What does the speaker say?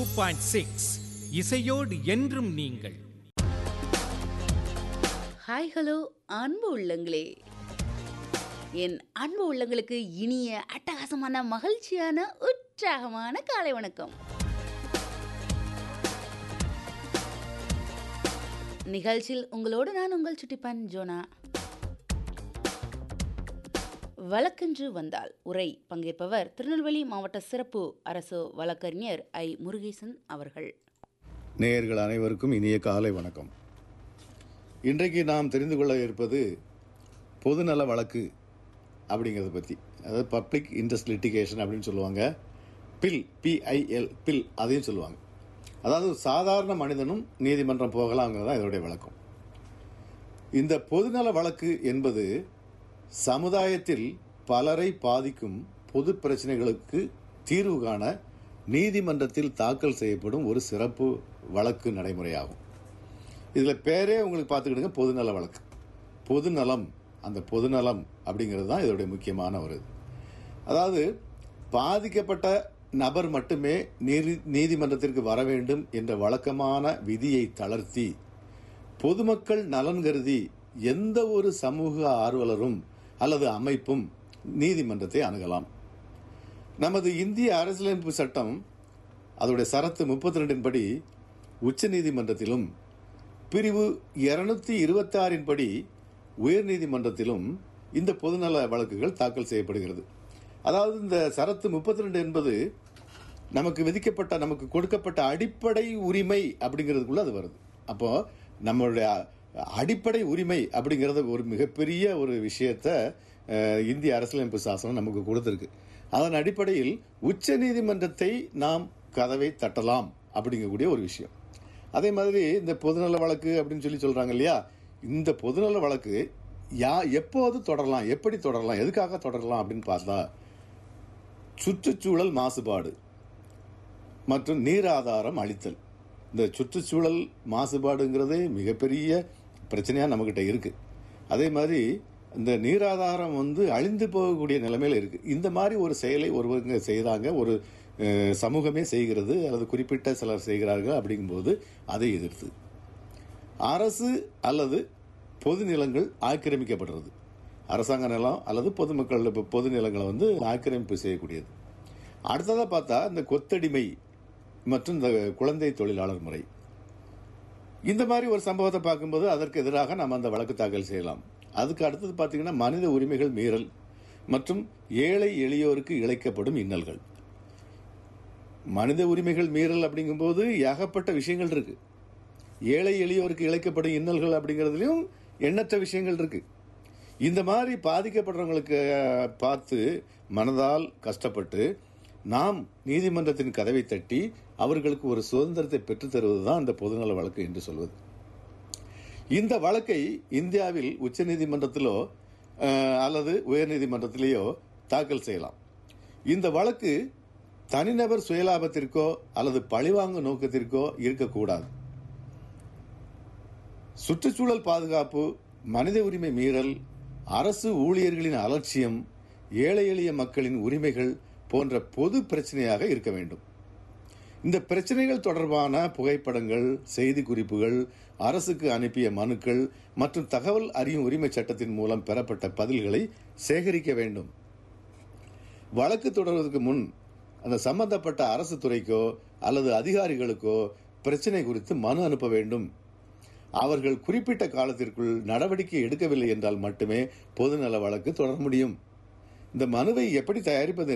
point six இசையோடு என்றும் நீங்கள் ஹாய் ஹலோ அன்பு உள்ளங்களே என் அன்பு உள்ளங்களுக்கு இனிய அட்டகாசமான மகிழ்ச்சியான உற்சாகமான காலை வணக்கம் நிகழ்ச்சியில் உங்களோடு நான் உங்கள் சுட்டிப்பன் ஜோனா வழக்கென்று வந்தால் உரை பங்கேற்பவர் திருநெல்வேலி மாவட்ட சிறப்பு அரசு வழக்கறிஞர் ஐ முருகேசன் அவர்கள் நேயர்கள் அனைவருக்கும் இனிய காலை வணக்கம் இன்றைக்கு நாம் தெரிந்து கொள்ள இருப்பது பொதுநல வழக்கு அப்படிங்கிறத பற்றி அதாவது பப்ளிக் இன்ட்ரெஸ்ட் லிட்டிகேஷன் அப்படின்னு சொல்லுவாங்க பில் பிஐஎல் பில் அதையும் சொல்லுவாங்க அதாவது சாதாரண மனிதனும் நீதிமன்றம் போகலாங்கிறது தான் இதோடைய விளக்கம் இந்த பொதுநல வழக்கு என்பது சமுதாயத்தில் பலரை பாதிக்கும் பொது பிரச்சனைகளுக்கு தீர்வு காண நீதிமன்றத்தில் தாக்கல் செய்யப்படும் ஒரு சிறப்பு வழக்கு நடைமுறையாகும் இதில் பேரே உங்களுக்கு பார்த்துக்கிடுங்க பொதுநல வழக்கு பொதுநலம் அந்த பொதுநலம் அப்படிங்கிறது தான் இதோடைய முக்கியமான ஒரு இது அதாவது பாதிக்கப்பட்ட நபர் மட்டுமே நீதி நீதிமன்றத்திற்கு வர வேண்டும் என்ற வழக்கமான விதியை தளர்த்தி பொதுமக்கள் நலன் கருதி எந்த ஒரு சமூக ஆர்வலரும் அல்லது அமைப்பும் நீதிமன்றத்தை அணுகலாம் நமது இந்திய அரசியலமைப்பு சட்டம் அதோடைய சரத்து முப்பத்தி ரெண்டின் படி உச்ச நீதிமன்றத்திலும் பிரிவு இருநூத்தி இருபத்தி ஆறின் படி உயர்நீதிமன்றத்திலும் இந்த பொதுநல வழக்குகள் தாக்கல் செய்யப்படுகிறது அதாவது இந்த சரத்து முப்பத்தி ரெண்டு என்பது நமக்கு விதிக்கப்பட்ட நமக்கு கொடுக்கப்பட்ட அடிப்படை உரிமை அப்படிங்கிறதுக்குள்ள அது வருது அப்போ நம்மளுடைய அடிப்படை உரிமை அப்படிங்கிறத ஒரு மிகப்பெரிய ஒரு விஷயத்த அஹ், இந்திய அரசியலமைப்பு சாசனம் நமக்கு கொடுத்திருக்கு அதன் அடிப்படையில் உச்ச நீதிமன்றத்தை நாம் கதவை தட்டலாம் அப்படிங்கக்கூடிய ஒரு விஷயம் அதே மாதிரி இந்த பொதுநல வழக்கு அப்படின்னு சொல்லி சொல்றாங்க இல்லையா இந்த பொதுநல வழக்கு யா எப்போது தொடரலாம் எப்படி தொடரலாம் எதுக்காக தொடரலாம் அப்படின்னு பார்த்தா சுற்றுச்சூழல் மாசுபாடு மற்றும் நீர் ஆதாரம் அளித்தல் இந்த சுற்றுச்சூழல் மாசுபாடுங்கிறது மிகப்பெரிய பிரச்சனையாக நம்மக்கிட்ட இருக்கு அதே மாதிரி இந்த நீராதாரம் வந்து அழிந்து போகக்கூடிய நிலைமையில இருக்கு இந்த மாதிரி ஒரு செயலை ஒருவங்க செய்தாங்க ஒரு அஹ், சமூகமே செய்கிறது அல்லது குறிப்பிட்ட சிலர் செய்கிறார்கள் அப்படிங்கும்போது அதை எதிர்த்து அரசு அல்லது பொது நிலங்கள் ஆக்கிரமிக்கப்படுறது அரசாங்க நிலம் அல்லது பொதுமக்கள் இப்ப பொது நிலங்களை வந்து ஆக்கிரமிப்பு செய்யக்கூடியது அடுத்ததாக பார்த்தா இந்த கொத்தடிமை மற்றும் இந்த குழந்தை தொழிலாளர் முறை இந்த மாதிரி ஒரு சம்பவத்தை பார்க்கும்போது அதற்கு எதிராக நம்ம அந்த வழக்கு தாக்கல் செய்யலாம் அதுக்கு அடுத்தது பார்த்தீங்கன்னா மனித உரிமைகள் மீறல் மற்றும் ஏழை எளியோருக்கு இழைக்கப்படும் இன்னல்கள் மனித உரிமைகள் மீறல் அப்படிங்கும்போது ஏகப்பட்ட விஷயங்கள் இருக்கு ஏழை எளியோருக்கு இழைக்கப்படும் இன்னல்கள் அப்படிங்கிறதுலையும் எண்ணற்ற விஷயங்கள் இருக்கு இந்த மாதிரி பாதிக்கப்படுறவங்களுக்கு அஹ், பார்த்து மனதால் கஷ்டப்பட்டு நாம் நீதிமன்றத்தின் கதவை தட்டி அவர்களுக்கு ஒரு சுதந்திரத்தை பெற்றுத் தருவது தான் இந்த பொதுநல வழக்கு என்று சொல்வது இந்த வழக்கை இந்தியாவில் உச்சநீதிமன்றத்திலோ அஹ், அல்லது உயர்நீதிமன்றத்திலேயோ தாக்கல் செய்யலாம் இந்த வழக்கு தனிநபர் சுயலாபத்திற்கோ அல்லது பழிவாங்கும் நோக்கத்திற்கோ இருக்கக்கூடாது சுற்றுச்சூழல் பாதுகாப்பு மனித உரிமை மீறல் அரசு ஊழியர்களின் அலட்சியம் ஏழை எளிய மக்களின் உரிமைகள் போன்ற பொது பிரச்சனையாக இருக்க வேண்டும் இந்த பிரச்சனைகள் தொடர்பான புகைப்படங்கள் செய்தி குறிப்புகள் அரசுக்கு அனுப்பிய மனுக்கள் மற்றும் தகவல் அறியும் உரிமை சட்டத்தின் மூலம் பெறப்பட்ட பதில்களை சேகரிக்க வேண்டும் வழக்கு தொடர்வதற்கு முன் அந்த சம்பந்தப்பட்ட அரசு துறைக்கோ அல்லது அதிகாரிகளுக்கோ பிரச்சனை குறித்து மனு அனுப்ப வேண்டும் அவர்கள் குறிப்பிட்ட காலத்திற்குள் நடவடிக்கை எடுக்கவில்லை என்றால் மட்டுமே பொதுநல வழக்கு தொடர முடியும் இந்த மனுவை எப்படி தயாரிப்பது